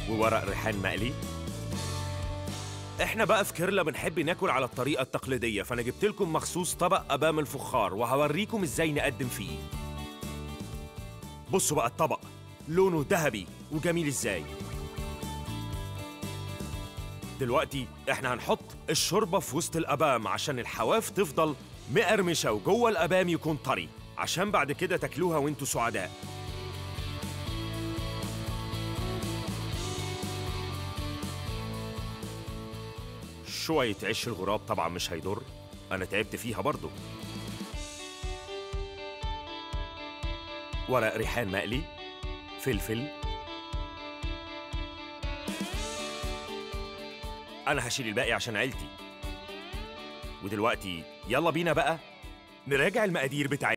وورق ريحان مقلي احنا بقى في كيرلا بنحب ناكل على الطريقة التقليدية فانا جبت لكم مخصوص طبق أبام الفخار وهوريكم ازاي نقدم فيه بصوا بقى الطبق لونه ذهبي وجميل ازاي دلوقتي احنا هنحط الشوربة في وسط الأبام عشان الحواف تفضل مقرمشة وجوه الأبام يكون طري عشان بعد كده تاكلوها وانتوا سعداء شوية عيش الغراب طبعا مش هيضر أنا تعبت فيها برضو ورق ريحان مقلي فلفل أنا هشيل الباقي عشان عيلتي ودلوقتي يلا بينا بقى نراجع المقادير بتاعتنا